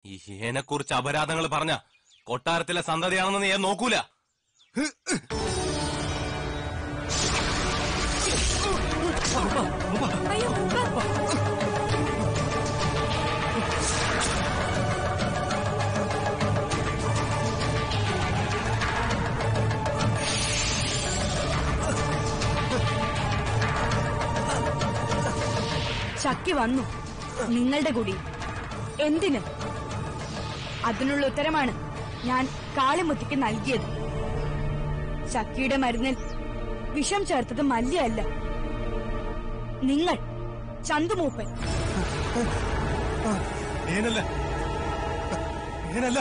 ഈ ഹീനെ കുറിച്ച് അപരാധങ്ങൾ പറഞ്ഞ കൊട്ടാരത്തിലെ സന്തതിയാണെന്ന് നീ നോക്കൂല അയ്യോ ഉപ്പ. ചക്കി വന്നു നിങ്ങളുടെ കുടി എന്തിന് അതിനുള്ള ഉത്തരമാണ് ഞാൻ കാളിമുത്തിക്ക് നൽകിയത് ചക്കിയുടെ മരുന്നിൽ വിഷം ചേർത്തത് മല്യല്ല നിങ്ങൾ ചന്തുമൂപ്പൻ ഏനല്ല ഏനല്ല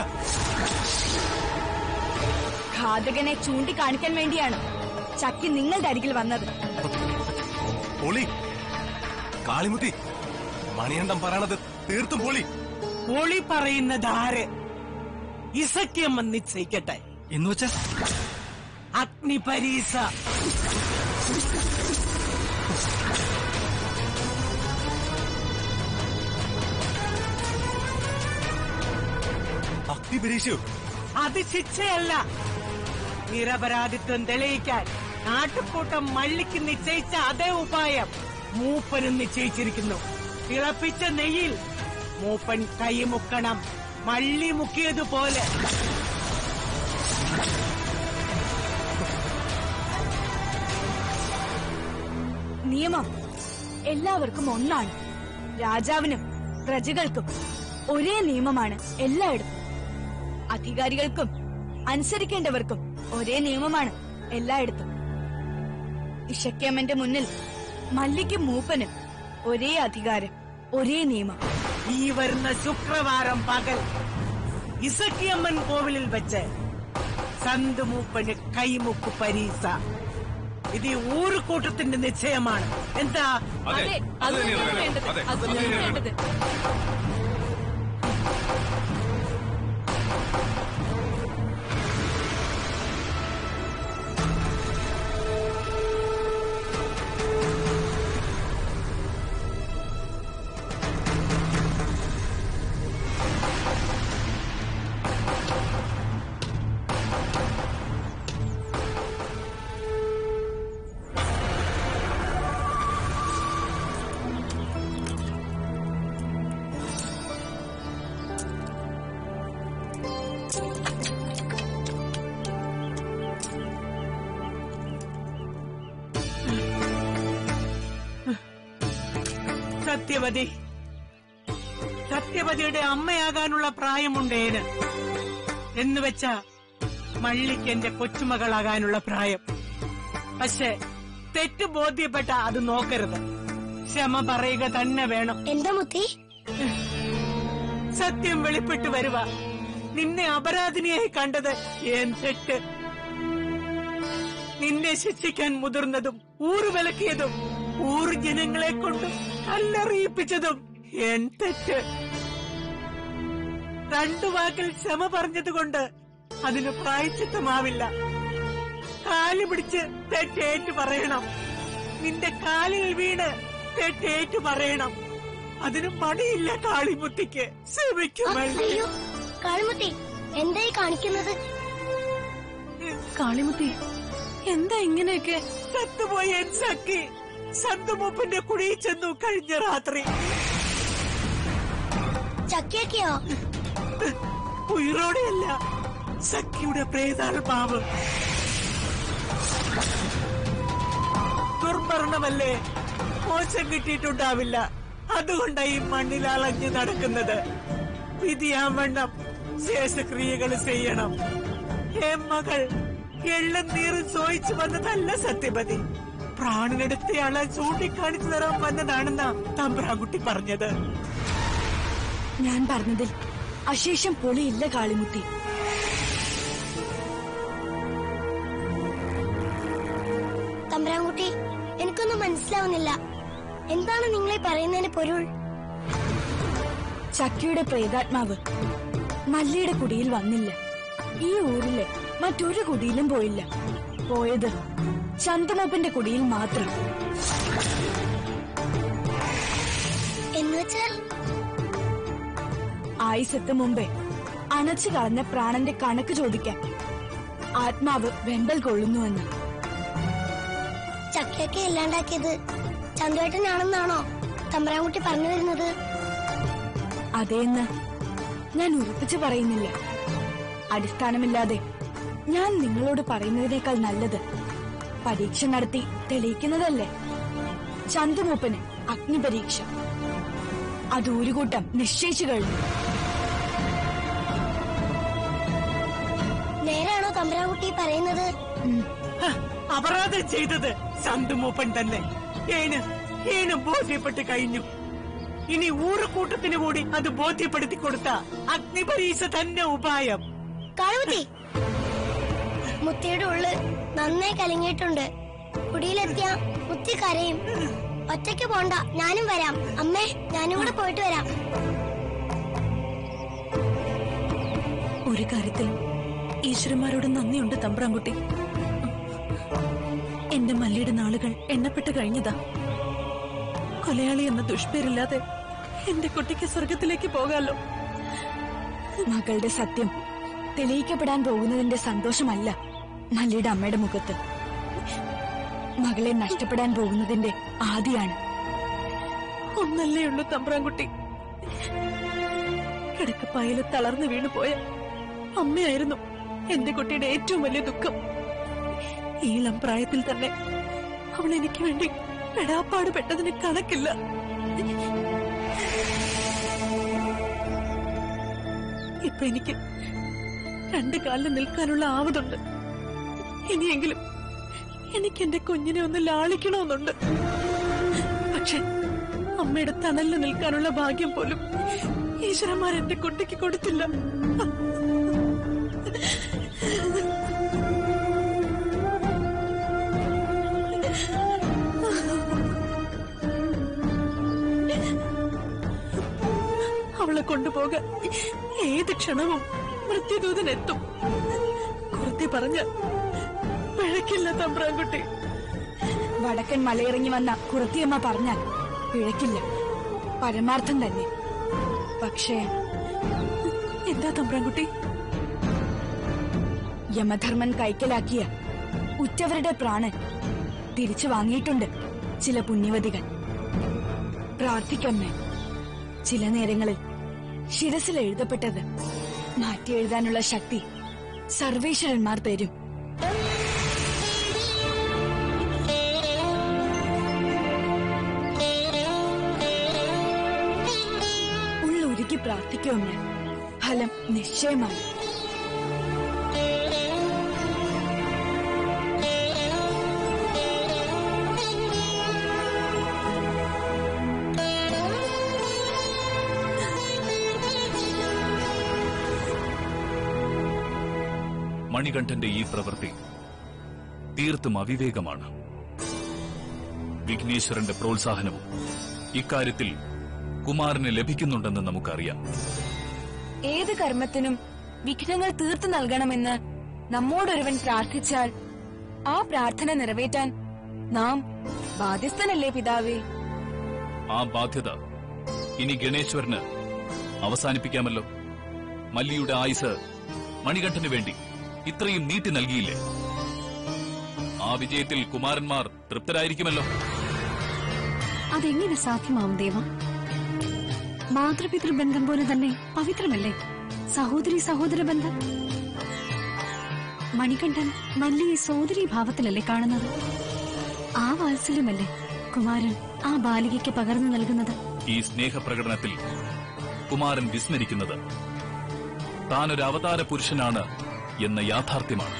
ഘാതകനെ ചൂണ്ടിക്കാണിക്കാൻ വേണ്ടിയാണ് ചക്കി നിങ്ങളുടെ അരികിൽ വന്നത് പൊളി കാളിമുത്തി മണിയണ്ടം പറയണത് തീർത്തും പൊളി ഒളി പറയുന്നത് ആര് ഇസക്യം നിശ്ചയിക്കട്ടെ എന്ന് വെച്ചാ അഗ്നിപരീസ അഗ്നി പരീക്ഷയോ അത് ശിക്ഷയല്ല നിരപരാധിത്വം തെളിയിക്കാൻ നാട്ടുകൂട്ടം മള്ളിക്ക് നിശ്ചയിച്ച അതേ ഉപായം മൂപ്പനും നിശ്ചയിച്ചിരിക്കുന്നു തിളപ്പിച്ച നെയ്യിൽ മൂപ്പൻ കൈ മുക്കണം മള്ളി മുക്കിയതുപോലെ നിയമം എല്ലാവർക്കും ഒന്നാണ് രാജാവിനും പ്രജകൾക്കും ഒരേ നിയമമാണ് എല്ലായിടത്തും അധികാരികൾക്കും അനുസരിക്കേണ്ടവർക്കും ഒരേ നിയമമാണ് എല്ലായിടത്തും ഇഷക്കേമന്റെ മുന്നിൽ മല്ലിക്കും മൂപ്പനും ഒരേ അധികാരം ഒരേ നിയമം ഈ വരുന്ന ശുക്രവാരം പകൽ ഇസക്കിയമ്മൻ കോവിലിൽ വെച്ച് സന്തുമൂപ്പന് കൈമുക്ക് പരീസ ഇത് ഈ ഊരുകൂട്ടത്തിന്റെ നിശ്ചയമാണ് എന്താ അതെ അത് തന്നെയാണ് വേണ്ടത്. അതെ, അത് തന്നെയാണ് വേണ്ടത്. സത്യവതി സത്യവതിയുടെ അമ്മയാകാനുള്ള പ്രായമുണ്ടേന് എന്ന് വെച്ച മള്ളിക്ക് എന്റെ കൊച്ചുമകളാകാനുള്ള പ്രായം പക്ഷെ തെറ്റ് ബോധ്യപ്പെട്ട അത് നോക്കരുത് ക്ഷമ പറയുക തന്നെ വേണം എന്താ മുത്തി സത്യം വെളിപ്പെട്ടു വരുക നിന്നെ അപരാധിനിയായി കണ്ടത് ഏൻ തെറ്റ് നിന്നെ ശിക്ഷിക്കാൻ മുതിർന്നതും ഊറ് വിലക്കിയതും ഊറ് ജനങ്ങളെ കൊണ്ട് കല്ലെറിയിപ്പിച്ചതും ഏൻ തെറ്റ് രണ്ടു വാക്കിൽ ക്ഷമ പറഞ്ഞതുകൊണ്ട് അതിന് പ്രായച്ചിത്തമാവില്ല കാല് പിടിച്ച് തെറ്റേറ്റു പറയണം നിന്റെ കാലിൽ വീണ് തെറ്റേറ്റു പറയണം അതിന് മടിയില്ല കാളിമുത്തിക്ക് ശ്രമിക്കുമല്ലേ അയ്യോ കാളിമുത്തി എന്തായി കാണിക്കുന്നത് കാളിമുത്തി എന്താ ഇങ്ങനെയൊക്കെ ചത്തുപോയ എൻ സഖി സന്തുമൂപ്പിന്റെ കുടിയിൽ ചെന്നു കഴിഞ്ഞ രാത്രി ചക്കയൊക്കെയോ ഉയരോടെയല്ല സഖിയുടെ പ്രേതാത്മാവ് ദുർമരണമല്ലേ മോശം കിട്ടിയിട്ടുണ്ടാവില്ല അതുകൊണ്ടായി മണ്ണിൽ അളഞ്ഞു നടക്കുന്നത് വിധിയാവണ്ണം ശേഷക്രിയകൾ ചെയ്യണം ഹേ മകൾ എള്ളം നീറും ചോദിച്ചു വന്നതല്ല സത്യപതി പ്രാണനെടുത്തയാളെ ചൂണ്ടിക്കാണിച്ചു തരാൻ വന്നതാണെന്നാ തമ്പ്രാൻകുട്ടി പറഞ്ഞത് ഞാൻ പറഞ്ഞതിൽ അശേഷം പൊളിയില്ല കാളിമുത്തി തമ്പരാൻകുട്ടി എനിക്കൊന്നും മനസ്സിലാവുന്നില്ല എന്താണ് നിങ്ങളെ പറയുന്നതിന് പൊരുൾ ചക്കിയുടെ പ്രേതാത്മാവ് മല്ലിയുടെ കുടിയിൽ വന്നില്ല ഈ ഊരിലെ മറ്റൊരു കുടിയിലും പോയില്ല പോയത് ചന്തമൂപ്പന്റെ കുടിയിൽ മാത്രം എന്നുവെച്ചാൽ ആയുസെത്തും മുമ്പേ അണച്ചു കളഞ്ഞ പ്രാണന്റെ കണക്ക് ചോദിക്കാൻ ആത്മാവ് വെമ്പൽ കൊള്ളുന്നുവെന്ന് ചക്കയൊക്കെ ഇല്ലാണ്ടാക്കിയത് ചന്തുവേട്ടനാണെന്നാണോ തമ്പ്രാൻകുട്ടി പറഞ്ഞു വരുന്നത് അതേന്ന് ഞാൻ ഉറപ്പിച്ചു പറയുന്നില്ല അടിസ്ഥാനമില്ലാതെ ഞാൻ നിങ്ങളോട് പറയുന്നതിനേക്കാൾ നല്ലത് പരീക്ഷ നടത്തി തെളിയിക്കുന്നതല്ലേ ചന്തുമൂപ്പന് അഗ്നിപരീക്ഷ അത് ഒരു കൂട്ടം നിശ്ചയിച്ചു കഴിഞ്ഞു നേരാണോ തമ്പ്രാൻകുട്ടി പറയുന്നത് ഹ, അപരാധം ചെയ്തത് ചന്തുമൂപ്പൻ തന്നെ ഏന് ഏന് ബോധ്യപ്പെട്ട് കഴിഞ്ഞു ഇനി ഊറുകൂട്ടത്തിന് കൂടി അത് ബോധ്യപ്പെടുത്തി കൊടുത്ത അഗ്നിപരീക്ഷ തന്നെ ഉപായം കാളുകുട്ടി മുത്തിയുടെ ഉള്ള് നന്നായി കലങ്ങിയിട്ടുണ്ട് കുടിയിലെത്തിയ മുത്തി കരയും ഒറ്റയ്ക്ക് പോണ്ട ഞാനും വരാം അമ്മേ ഞാനും കൂടെ പോയിട്ട് വരാം ഒരു കാര്യത്തിൽ ഈശ്വരന്മാരോട് നന്ദിയുണ്ട് തമ്പ്രാൻകുട്ടി എന്റെ മല്ലിയുടെ നാളുകൾ എണ്ണപ്പെട്ട് കഴിഞ്ഞതാ കൊലയാളി എന്ന ദുഷ്പേരില്ലാതെ എന്റെ കുട്ടിക്ക് സ്വർഗത്തിലേക്ക് പോകാലോ മകളുടെ സത്യം തെളിയിക്കപ്പെടാൻ പോകുന്നതിന്റെ സന്തോഷമല്ല മല്ലിയുടെ അമ്മയുടെ മുഖത്ത് മകളെ നഷ്ടപ്പെടാൻ പോകുന്നതിന്റെ ആദിയാണ് ഒന്നല്ലേ ഉള്ളൂ തമ്പ്രാൻകുട്ടി കിടക്കപ്പായയിൽ തളർന്നു വീണു പോയ അമ്മയായിരുന്നു എന്റെ കുട്ടിയുടെ ഏറ്റവും വലിയ ദുഃഖം ഈളം പ്രായത്തിൽ തന്നെ അവൾ എനിക്ക് വേണ്ടി പെടാപ്പാട് പെട്ടതിന് കണക്കില്ല ഇപ്പൊ എനിക്ക് രണ്ട് കാലിൽ നിൽക്കാനുള്ള ആവതുണ്ട് ഇനിയെങ്കിലും എനിക്ക് എന്റെ കുഞ്ഞിനെ ഒന്ന് ലാളിക്കണമെന്നുണ്ട് പക്ഷെ അമ്മയുടെ തണലിൽ നിൽക്കാനുള്ള ഭാഗ്യം പോലും ഈശ്വരന്മാർ എന്റെ കുട്ടിക്ക് കൊടുത്തില്ല അവളെ കൊണ്ടുപോകാൻ ഏത് ക്ഷണവും മൃത്യുദൂതൻ എത്തും കുറത്തി പറഞ്ഞ പിഴക്കില്ല തമ്പ്രാൻകുട്ടി വടക്കൻ മലയിറങ്ങി വന്ന കുറത്തിയമ്മ പറഞ്ഞാൽ പിഴക്കില്ല പരമാർത്ഥം തന്നെ പക്ഷേ എന്താ തമ്പ്രാൻകുട്ടി യമധർമ്മൻ കൈക്കലാക്കിയ ഉറ്റവരുടെ പ്രാണൻ തിരിച്ചു വാങ്ങിയിട്ടുണ്ട് ചില പുണ്യവതികൾ പ്രാർത്ഥിക്കമ്മേ ചില നേരങ്ങളിൽ ശിരസിൽ എഴുതപ്പെട്ടത് മാറ്റി എഴുതാനുള്ള ശക്തി സർവേശ്വരന്മാർ തരും ഉള്ളൊരുക്കി പ്രാർത്ഥിക്കുമേ ഫലം നിശ്ചയമാണ് മണികണ്ഠന്റെ ഈ പ്രവൃത്തി തീർത്തും അവിവേകമാണ് വിഘ്നേശ്വരന്റെ പ്രോത്സാഹനവും ഇക്കാര്യത്തിൽ കുമാരന് ലഭിക്കുന്നുണ്ടെന്ന് നമുക്കറിയാം ഏത് കർമ്മത്തിനും വിഘ്നങ്ങൾ തീർത്തു നൽകണമെന്ന് നമ്മോടൊരുവൻ പ്രാർത്ഥിച്ചാൽ ആ പ്രാർത്ഥന നിറവേറ്റാൻ നാം ബാധ്യസ്ഥനല്ലേ പിതാവേ ആ ബാധ്യത ഇനി ഗണേശ്വരന് അവസാനിപ്പിക്കാമല്ലോ മല്ലിയുടെ ആയുസ് മണികണ്ഠന് വേണ്ടി ഇത്രയും നീട്ടി നൽകിയില്ലേ ആ വിജയത്തിൽ കുമാരന്മാർ തൃപ്തരായിരിക്കുമല്ലോ അതെങ്ങനെ സാധ്യമാവും ദേവ മാതൃപിതൃ ബന്ധം പോലെ തന്നെ പവിത്രമല്ലേ സഹോദരി സഹോദര ബന്ധം മണികണ്ഠൻ മല്ലിയെ സോദരി ഭാവത്തിലല്ലേ കാണുന്നത് ആ വാത്സല്യമല്ലേ കുമാരൻ ആ ബാലികയ്ക്ക് പകർന്നു നൽകുന്നത് ഈ സ്നേഹപ്രകടനത്തിൽ കുമാരൻ വിസ്മരിക്കുന്നത് താനൊരു അവതാര പുരുഷനാണ് എന്ന യാഥാർത്ഥ്യമാണ്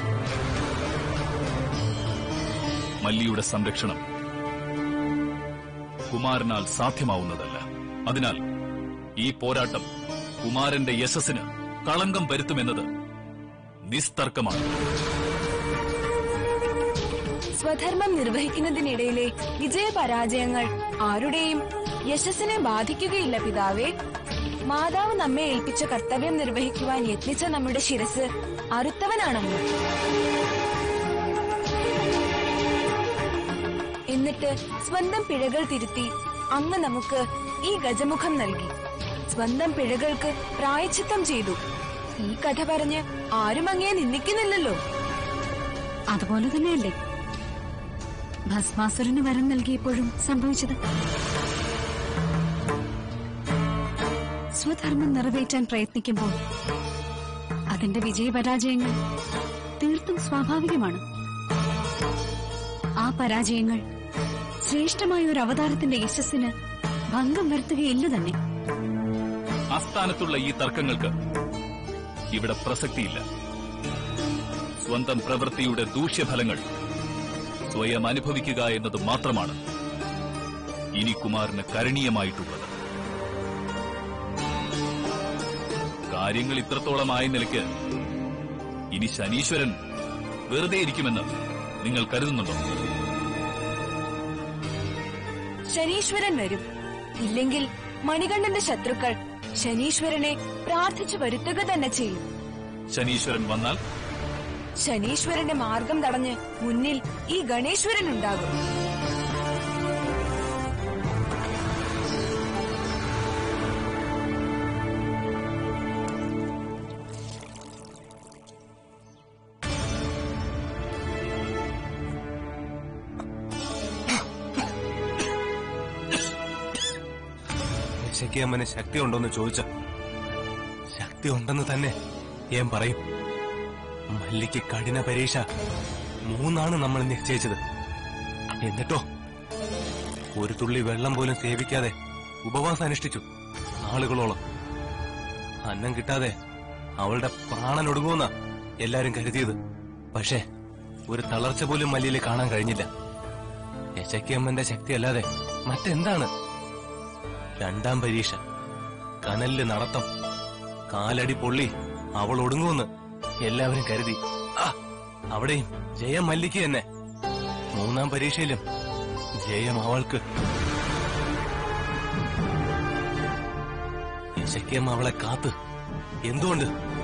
മല്ലിയുടെ സംരക്ഷണം കുമാരനാൽ സാധ്യമാവുന്നതല്ല അതിനാൽ ഈ പോരാട്ടം കുമാരന്റെ യശസ്സിന് കളങ്കം വരുത്തുമെന്നത് നിസ്തർക്കമാണ് സ്വധർമ്മം നിർവഹിക്കുന്നതിനിടയിലെ വിജയപരാജയങ്ങൾ ആരുടെയും യശസ്സിനെ ബാധിക്കുകയില്ല പിതാവേ മാതാവ് നമ്മെ ഏൽപ്പിച്ച കർത്തവ്യം നിർവഹിക്കുവാൻ യത്നിച്ച നമ്മുടെ ശിരസ് അറുത്തവനാണല്ലോ എന്നിട്ട് സ്വന്തം പിഴകൾ തിരുത്തി അങ്ങ് നമുക്ക് ഈ ഗജമുഖം നൽകി സ്വന്തം പിഴകൾക്ക് പ്രായച്ചിത്തം ചെയ്തു ഈ കഥ പറഞ്ഞ് ആരും അങ്ങേ നിന്ദിക്കുന്നില്ലല്ലോ അതുപോലെ തന്നെയല്ലേ ഭസ്മാസുരന് വരം നൽകിയപ്പോഴും സംഭവിച്ചത് സ്വധർമ്മം നിറവേറ്റാൻ പ്രയത്നിക്കുമ്പോൾ അതിന്റെ വിജയപരാജയങ്ങൾ തീർത്തും സ്വാഭാവികമാണ് ആ പരാജയങ്ങൾ ശ്രേഷ്ഠമായ ഒരു അവതാരത്തിന്റെ യശസ്സിന് ഭംഗം വരുത്തുകയില്ല തന്നെ ആസ്ഥാനത്തുള്ള ഈ തർക്കങ്ങൾക്ക് ഇവിടെ പ്രസക്തിയില്ല സ്വന്തം പ്രവൃത്തിയുടെ ദൂഷ്യഫലങ്ങൾ സ്വയം അനുഭവിക്കുക എന്നത് മാത്രമാണ് ഇനി കുമാരന് കരണീയമായിട്ടുള്ളത് കാര്യങ്ങൾ ഇത്രത്തോളമായ നിലയ്ക്ക് ഇനി ശനീശ്വരൻ വെറുതെ ഇരിക്കുമെന്ന് നിങ്ങൾ കരുതുന്നുണ്ടോ ശനീശ്വരൻ വരും ഇല്ലെങ്കിൽ മണികണ്ഠന്റെ ശത്രുക്കൾ ശനീശ്വരനെ പ്രാർത്ഥിച്ചു വരുത്തുക തന്നെ ചെയ്യും ശനീശ്വരൻ വന്നാൽ ശനീശ്വരന്റെ മാർഗം തടഞ്ഞ് മുന്നിൽ ഈ ഗണേശ്വരൻ ഉണ്ടാകും യശയ്ക്ക് അമ്മന് ശക്തി ഉണ്ടോന്ന് ചോദിച്ച ശക്തി ഉണ്ടെന്ന് തന്നെ ഞാൻ പറയും മല്ലിക്ക് കഠിന പരീക്ഷ മൂന്നാണ് നമ്മൾ നിശ്ചയിച്ചത് എന്നിട്ടോ ഒരു തുള്ളി വെള്ളം പോലും സേവിക്കാതെ ഉപവാസം അനുഷ്ഠിച്ചു നാളുകളോളം അന്നം കിട്ടാതെ അവളുടെ പ്രാണൻ ഒടുങ്ങുമെന്ന എല്ലാരും കരുതിയത് പക്ഷേ ഒരു തളർച്ച പോലും മല്ലിയിൽ കാണാൻ കഴിഞ്ഞില്ല യശയ്ക്കമ്മന്റെ ശക്തി അല്ലാതെ മറ്റെന്താണ് രണ്ടാം പരീക്ഷ കനലില് നടത്തം കാലടി പൊള്ളി അവൾ ഒടുങ്ങുമെന്ന് എല്ലാവരും കരുതി ആ, അവിടെയും ജയം മല്ലിക്ക് തന്നെ മൂന്നാം പരീക്ഷയിലും ജയം അവൾക്ക് യശയ്ക്കമ്മ അവളെ കാത്ത് എന്തുകൊണ്ട്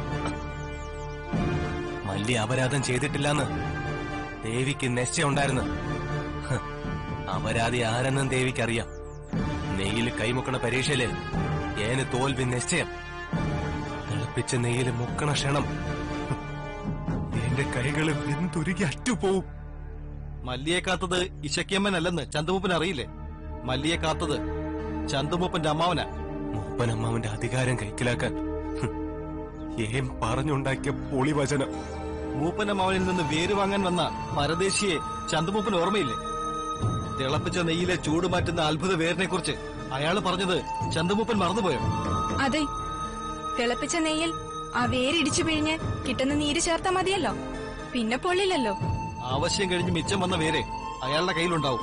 മല്ലി അപരാധം ചെയ്തിട്ടില്ലെന്ന് ദേവിക്ക് നിശ്ചയമുണ്ടായിരുന്നു ഹ്, അപരാധി ആരെന്നും ദേവിക്കറിയാം നെയ്യിൽ കൈമുക്കണ പരീക്ഷയില് ഏന് തോൽവി നിശ്ചയം തിളപ്പിച്ച നെയ്യിൽ മുക്കണ ക്ഷണം ഹ്, എന്റെ കൈകള് വെന്തുരുകി അറ്റുപോവും മല്ലിയെ കാത്തത് ഇശക്കിയമ്മനല്ലെന്ന് ചന്തുമൂപ്പൻ അറിയില്ലേ മല്ലിയെ കാത്തത് ചന്തുമൂപ്പന്റെ അമ്മാവനാ മൂപ്പനമ്മാവന്റെ അധികാരം കൈക്കലാക്കാൻ ഹ്, ഏം പറഞ്ഞുണ്ടാക്കിയ പൊളിവചനം മൂപ്പൻ അമ്മാവനിൽ നിന്ന് വേര് വാങ്ങാൻ വന്ന പരദേശിയെ ചന്തുമൂപ്പൻ ഓർമ്മയില്ലേ തിളപ്പിച്ച നെയ്യിലെ ചൂട് മാറ്റുന്ന അത്ഭുത വേരിനെ കുറിച്ച് അയാള് പറഞ്ഞത് ചന്തുമൂപ്പൻ മറന്നുപോയോ അതെ തിളപ്പിച്ച നെയ്യിൽ ആ വേരിടിച്ചു പിഴിഞ്ഞ് കിട്ടുന്ന നീര് ചേർത്താ മതിയല്ലോ പിന്നെ പൊള്ളില്ലല്ലോ ആവശ്യം കഴിഞ്ഞ് മിച്ചം വന്ന വേരെ അയാളുടെ കയ്യിലുണ്ടാവും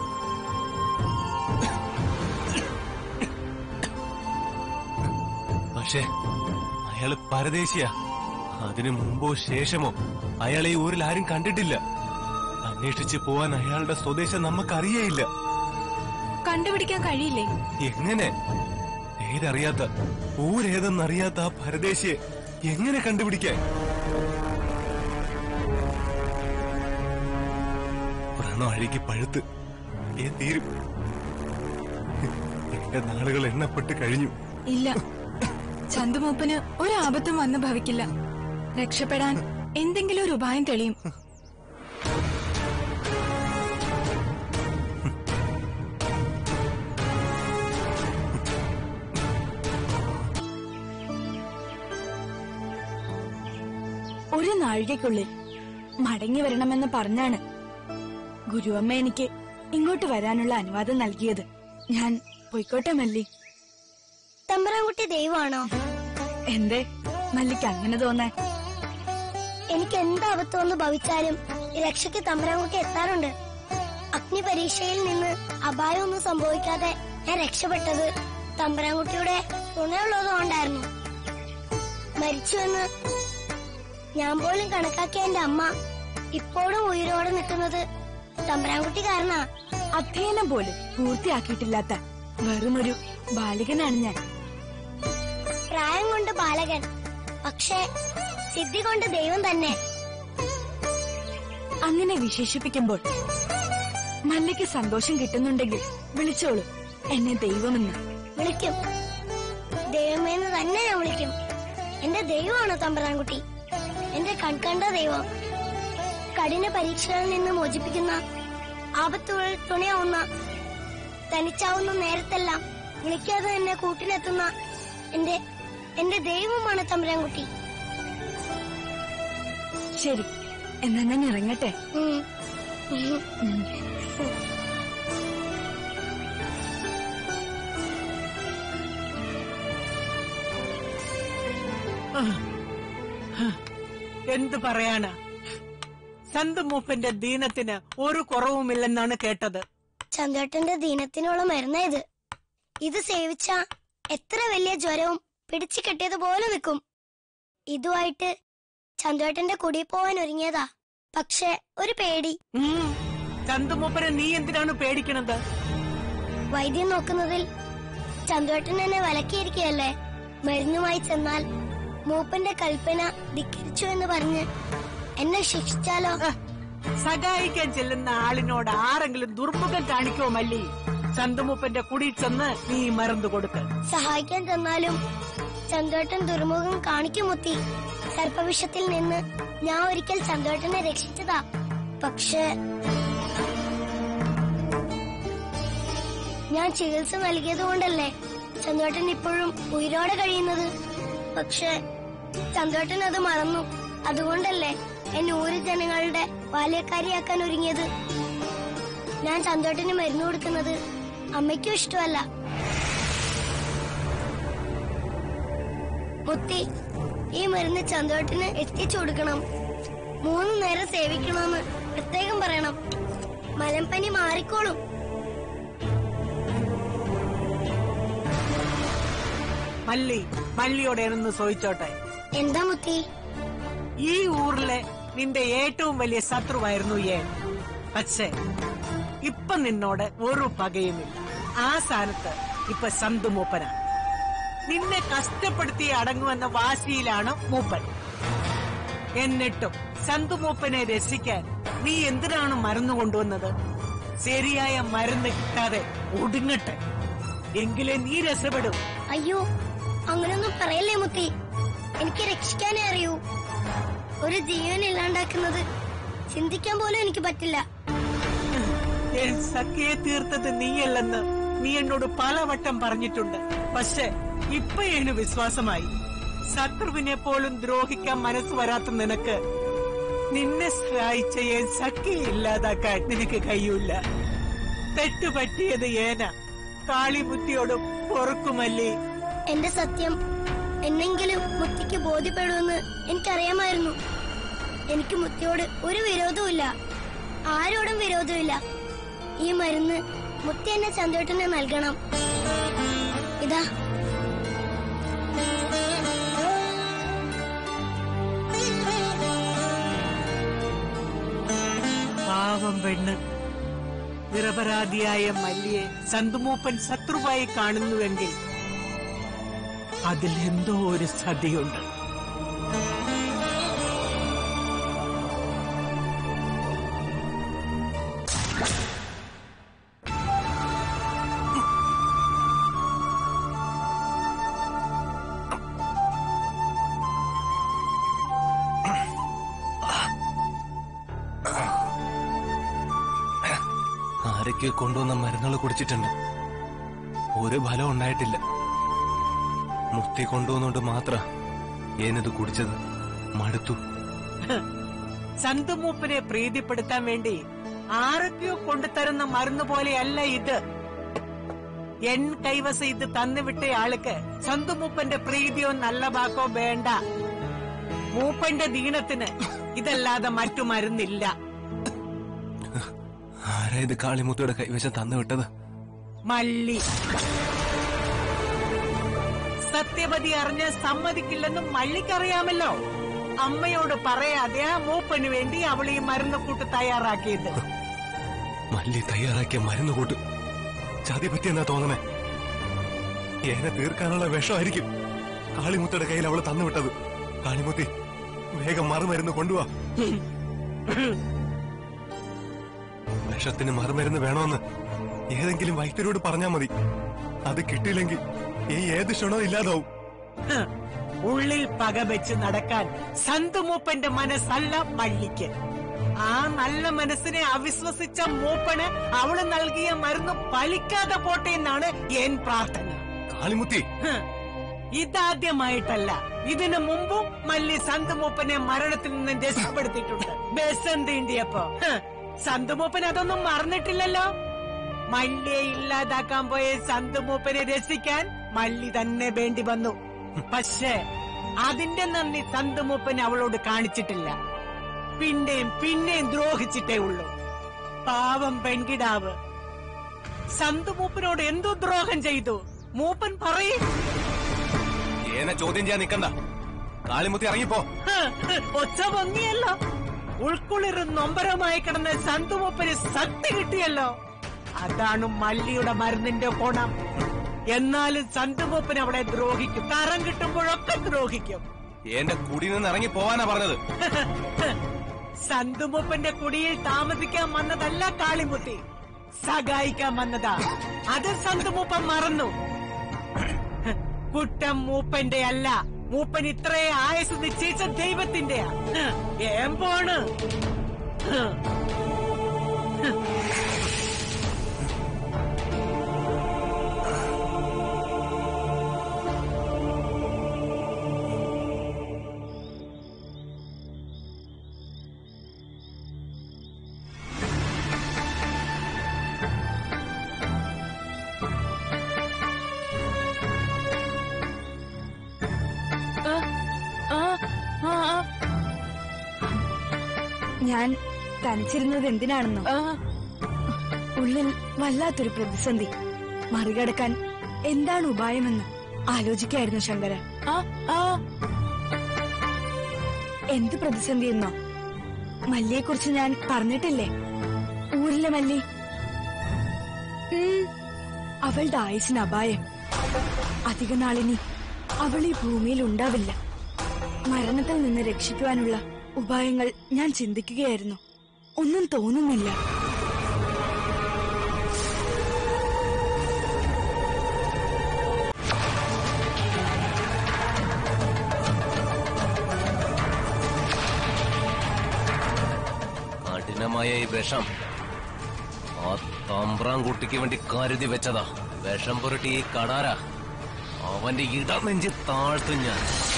പക്ഷേ അയാള് പരദേശിയാ അതിനു മുമ്പോ ശേഷമോ അയാളെ ഈ ഊരിൽ ആരും കണ്ടിട്ടില്ല അന്വേഷിച്ച് പോവാൻ അയാളുടെ സ്വദേശം നമുക്കറിയേയില്ല കണ്ടുപിടിക്കാൻ കഴിയില്ലേ എങ്ങനെ പേരറിയാത്ത ഊരേതെന്നറിയാത്ത ആ പരദേശിയെ എങ്ങനെ കണ്ടുപിടിക്കാൻ വ്രണം അഴുകി പഴുത്ത് ഏ തീരും എന്റെ നാളുകൾ എണ്ണപ്പെട്ട് കഴിഞ്ഞു ഇല്ല ചന്തുമൂപ്പന് ഒരാപത്തും വന്നു ഭവിക്കില്ല രക്ഷപ്പെടാൻ എന്തെങ്കിലും ഒരു ഉപായം തെളിയും ഒരു നാഴികയ്ക്കുള്ളിൽ മടങ്ങി വരണമെന്ന് പറഞ്ഞാണ് ഗുരുവമ്മ എനിക്ക് ഇങ്ങോട്ട് വരാനുള്ള അനുവാദം നൽകിയത് ഞാൻ പോയിക്കോട്ടെ മല്ലി തമ്പുരാൻകുട്ടി ദൈവമാണോ എന്തേ മല്ലിക്ക് അങ്ങനെ തോന്നാൻ എനിക്ക് എന്ത് അബദ്ധമെന്ന് ഭവിച്ചാലും രക്ഷയ്ക്ക് തമ്പുരാൻകുട്ടി എത്താറുണ്ട് അഗ്നി പരീക്ഷയിൽ നിന്ന് അപായമൊന്നും സംഭവിക്കാതെ ഞാൻ രക്ഷപ്പെട്ടത് തമ്പുരാൻകുട്ടിയുടെ തുണയുള്ളതുകൊണ്ടായിരുന്നു മരിച്ചുവെന്ന് ഞാൻ പോലും കണക്കാക്കിയ എന്റെ അമ്മ ഇപ്പോഴും ഉയരോടെ നിൽക്കുന്നത് തമ്പുരാൻകുട്ടി കാരണാ അധ്യയനം പോലും പൂർത്തിയാക്കിയിട്ടില്ലാത്ത വെറുമൊരു ബാലികനാണ് ഞാൻ പ്രായം കൊണ്ട് ബാലകൻ പക്ഷേ സിദ്ധി കൊണ്ട് ദൈവം തന്നെ അങ്ങനെ വിശേഷിപ്പിക്കുമ്പോൾ മല്ലിക്ക് സന്തോഷം കിട്ടുന്നുണ്ടെങ്കിൽ വിളിച്ചോളൂ എന്നെ ദൈവമെന്ന് വിളിക്കും ദൈവമേന്ന് തന്നെ ഞാൻ വിളിക്കും എന്റെ ദൈവമാണ് തമ്പരാൻകുട്ടി എന്റെ കൺകണ്ട ദൈവം കഠിന പരീക്ഷകളിൽ നിന്ന് മോചിപ്പിക്കുന്ന ആപത്തുകളിൽ തുണയാവുന്ന തനിച്ചാവുന്ന നേരത്തെല്ലാം വിളിക്കാതെ എന്നെ കൂട്ടിലെത്തുന്ന എന്റെ എന്റെ ദൈവമാണ് തമ്പരാൻകുട്ടി ശരി എന്നാ ഞാൻ ഇറങ്ങട്ടെ ഉം. എന്ത് പറയാനാ സന്തുമൂപ്പന്റെ ദീനത്തിന് ഒരു കുറവുമില്ലെന്നാണ് കേട്ടത് ചന്ദ്രേട്ടന്റെ ദീനത്തിനുള്ള മരുന്നാ ഇത് ഇത് സേവിച്ച എത്ര വലിയ ജ്വരവും പിടിച്ചു കെട്ടിയതുപോലെ നിൽക്കും ഇതുമായിട്ട് ചന്ദ്രേട്ടന്റെ കുടി പോവാൻ ഒരുങ്ങിയതാ പക്ഷെ ഒരു പേടി ഉം. ചന്തുമൂപ്പനെ നീ എന്തിനാണ് പേടിക്കണത് വൈദ്യം നോക്കുന്നതിൽ ചന്ദ്രേട്ടൻ എന്നെ വിലക്കിയിരിക്കുകയല്ലേ മരുന്നുമായി ചെന്നാൽ മൂപ്പന്റെ കൽപ്പന ധിക്കരിച്ചു എന്ന് പറഞ്ഞ് എന്നെ ശിക്ഷിച്ചാലോ ഹ്, സഹായിക്കാൻ ചെല്ലുന്ന ആളിനോട് ആരെങ്കിലും ദുർമുഖം കാണിക്കോ മല്ലി ചന്തുമൂപ്പന്റെ കുടി ചെന്ന് നീ മരുന്ന് കൊടുക്ക് സഹായിക്കാൻ ചെന്നാലും ചന്ദ്രേട്ടൻ ദുർമുഖം കാണിക്കുമുത്തി സർപ്പവിഷത്തിൽ നിന്ന് ഞാൻ ഒരിക്കൽ ചന്ദ്രേട്ടനെ രക്ഷിച്ചതാ പക്ഷേ ഞാൻ ചികിത്സ നൽകിയത് കൊണ്ടല്ലേ ചന്ദ്രേട്ടൻ ഇപ്പോഴും ഉയരോടെ കഴിയുന്നത് പക്ഷെ ചന്ദ്രേട്ടൻ അത് മറന്നു അതുകൊണ്ടല്ലേ എന്നെ ഊരി ജനങ്ങളുടെ ബാല്യക്കാരിയാക്കാൻ ഒരുങ്ങിയത് ഞാൻ ചന്ദ്രേട്ടന് മരുന്ന് കൊടുക്കുന്നത് അമ്മയ്ക്കും ഇഷ്ടമല്ല മുത്തി ഈ മരുന്ന് ചന്തോട്ടിന് എത്തിച്ചു കൊടുക്കണം മൂന്ന് നേരം സേവിക്കണമെന്ന് പ്രത്യേകം പറയണം മലമ്പനി മാറിക്കോളും മല്ലി മല്ലിയോടെ ഒന്ന് ചോദിച്ചോട്ടെ എന്താ മുത്തി ഈ ഊരിലെ നിന്റെ ഏറ്റവും വലിയ ശത്രുവായിരുന്നു ഏൻ പക്ഷേ ഇപ്പൊ നിന്നോട് ഒരു പകയുമില്ല ആ സ്ഥാനത്ത് ഇപ്പൊ സന്തു മൂപ്പനാണ് നിന്നെ കഷ്ടപ്പെടുത്തി അടങ്ങുമെന്ന വാശിയിലാണ് മൂപ്പൻ എന്നിട്ടും സന്തു മൂപ്പനെ രക്ഷിക്കാൻ നീ എന്തിനാണ് മരുന്ന് കൊണ്ടുവന്നത് ശരിയായ മരുന്ന് കിട്ടാതെ ഒടുങ്ങട്ടെ എങ്കിലേ നീ രക്ഷപ്പെടും അയ്യോ അങ്ങനൊന്നും പറയല്ലേ മുത്തി എനിക്ക് രക്ഷിക്കാനേ അറിയൂ ഒരു ജീവൻ ഇല്ലാണ്ടാക്കുന്നത് ചിന്തിക്കാൻ പോലും എനിക്ക് പറ്റില്ല ഞാൻ സഖിയെ തീർത്തത് നീയല്ലെന്ന് നീ എന്നോട് പലവട്ടം പറഞ്ഞിട്ടുണ്ട് പക്ഷെ ഇപ്പൊ ഏന് വിശ്വാസമായി ശത്രുവിനെ പോലും ദ്രോഹിക്കാൻ മനസ്സ് വരാത്ത നിനക്ക് നിന്നെ സഹായിച്ച ഏൻ സഖിയെ ഇല്ലാതാക്കാൻ നിനക്ക് കഴിയൂല തെറ്റുപറ്റിയത് ഏന കാളിമുത്തിയോട് പൊറുക്കുമല്ലേ എന്റെ സത്യം എന്നെങ്കിലും മുത്തിക്ക് ബോധ്യപ്പെടുമെന്ന് എനിക്കറിയാമായിരുന്നു എനിക്ക് മുത്തിയോട് ഒരു വിരോധവുമില്ല ആരോടും വിരോധമില്ല ഈ മരുന്ന് മുത്തി എന്നെ ചന്തോട്ടിന് നൽകണം ഇതാ പാവം പെണ്ണ് നിരപരാധിയായ മല്ലിയെ സന്തുമൂപ്പൻ ശത്രുവായി കാണുന്നുവെങ്കിൽ അതിൽ എന്തോ ഒരു സതിയുണ്ട് ആരൊക്കെ കൊണ്ടുവന്ന മരുന്നുകൾ കുടിച്ചിട്ടുണ്ട് ഒരു ഫലം ഉണ്ടായിട്ടില്ല മുത്തി കൊണ്ടുവന്നുകൊണ്ട് മാത്ര ഏനിത് കുടിച്ചത് മടുത്തു സന്തുമൂപ്പനെ പ്രീതിപ്പെടുത്താൻ വേണ്ടി ആരൊക്കെയോ കൊണ്ടുതരുന്ന മരുന്ന് പോലെയല്ല ഇത് എൻ കൈവശം ഇത് തന്നുവിട്ട ആൾക്ക് സന്തുമൂപ്പന്റെ പ്രീതിയോ നല്ല വാക്കോ വേണ്ട മൂപ്പന്റെ ദീനത്തിന് ഇതല്ലാതെ മറ്റു മരുന്നില്ല ആരാ ഇത് കാളിമുത്തിയുടെ കൈവശം തന്നു വിട്ടത് മല്ലി സത്യവതി അറിഞ്ഞ് സമ്മതിക്കില്ലെന്ന് മല്ലിക്കറിയാമല്ലോ അമ്മയോട് പറയാതെ ആ മൂപ്പന് വേണ്ടി അവൾ ഈ മരുന്നക്കൂട്ട് തയ്യാറാക്കിയത് മല്ലി തയ്യാറാക്കിയ മരുന്ന് കൂട്ട് ചതി പറ്റിയെന്നാ തോന്നണേ ഏനെ തീർക്കാനുള്ള വിഷമായിരിക്കും കാളിമുത്തിയുടെ കയ്യിൽ അവള് തന്നുവിട്ടത് കാളിമുത്തി വേഗം മറുമരുന്ന് കൊണ്ടുവാ വിഷത്തിന് മറുമരുന്ന് വേണമെന്ന് ഏതെങ്കിലും വൈദ്യരോട് പറഞ്ഞാ മതി അത് കിട്ടിയില്ലെങ്കിൽ ഈ ഏത് ക്ഷണവും ഇല്ലാതാവും ഹ്. ഉള്ളിൽ പക വെച്ച് നടക്കാൻ സന്തുമൂപ്പന്റെ മനസ്സല്ല മല്ലിക്ക് ആ നല്ല മനസ്സിനെ അവിശ്വസിച്ച മൂപ്പന് അവള് നൽകിയ മരുന്ന് ഫലിക്കാതെ പോട്ടെ എന്നാണ് എൻ പ്രാർത്ഥന കാളിമുത്തി ഹ്. ഇതാദ്യമായിട്ടല്ല ഇതിനു മുമ്പും മല്ലി സന്തുമൂപ്പനെ മരണത്തിൽ നിന്ന് രക്ഷപ്പെടുത്തിയിട്ടുണ്ട് ബസ് തീണ്ടിയപ്പോ ഹ്. സന്തുമൂപ്പൻ അതൊന്നും മറന്നിട്ടില്ലല്ലോ മല്ലിയെ ഇല്ലാതാക്കാൻ പോയ സന്തുമൂപ്പനെ രസിക്കാൻ മല്ലി തന്നെ വേണ്ടി വന്നു പക്ഷേ അതിന്റെ നന്ദി സന്തുമൂപ്പൻ അവളോട് കാണിച്ചിട്ടില്ല പിന്നെയും പിന്നെയും ദ്രോഹിച്ചിട്ടേ ഉള്ളൂ പാവം പെൺകിടാവ് സന്തുമൂപ്പനോട് എന്തോ ദ്രോഹം ചെയ്തു മൂപ്പൻ പറയും ഏനെ ചോദ്യം ചെയ്യാൻ നിക്കണ്ട കാളിമുത്തി ഇറങ്ങിപ്പോ ഒച്ച ഭംഗിയല്ലോ ഉൾക്കുളിറും നൊമ്പരമായി കിടന്ന സന്തുമൂപ്പന് ശക്തി കിട്ടിയല്ലോ അതാണ് മല്ലിയുടെ മരുന്നിന്റെ ഗുണം എന്നാലും സന്തുമൂപ്പൻ അവളെ ദ്രോഹിക്കും തരം കിട്ടുമ്പോഴൊക്കെ ദ്രോഹിക്കും എന്റെ കുടി നിന്ന് ഇറങ്ങി പോവാനാ പറഞ്ഞത് സന്തുമൂപ്പന്റെ കുടിയിൽ താമസിക്കാൻ വന്നതല്ല കാളിമുത്തി സഹായിക്കാൻ വന്നതാ അത് സന്തുമൂപ്പൻ മറന്നു കുറ്റം മൂപ്പന്റെ അല്ല മൂപ്പൻ ഇത്രേ ആയസ് നിശ്ചയിച്ച ദൈവത്തിന്റെയാ ഏമ്പോണ് ഞാൻ തനിച്ചിരുന്നത് എന്തിനാണെന്നോ ഉള്ളിൽ വല്ലാത്തൊരു പ്രതിസന്ധി മറികടക്കാൻ എന്താണ് ഉപായമെന്ന് ആലോചിക്കായിരുന്നു ശങ്കര എന്ത് പ്രതിസന്ധി എന്നോ മല്ലിയെക്കുറിച്ച് ഞാൻ പറഞ്ഞിട്ടില്ലേ ഊരിലെ മല്ലി ഉം, അവളുടെ ആയുസിന് അപായം അധിക നാളിനി അവൾ ഈ ഭൂമിയിൽ ഉണ്ടാവില്ല മരണത്തിൽ നിന്ന് രക്ഷിക്കുവാനുള്ള ഉപായങ്ങൾ ഞാൻ ചിന്തിക്കുകയായിരുന്നു ഒന്നും തോന്നുന്നില്ല കഠിനമായ ഈ വിഷം ആ തമ്പ്രാൻ കുട്ടിക്ക് വേണ്ടി കരുതി വെച്ചതാ വിഷം പുരട്ടി ഈ കടാര അവന്റെ ഇടനെഞ്ചി താഴ്ത്തും ഞാൻ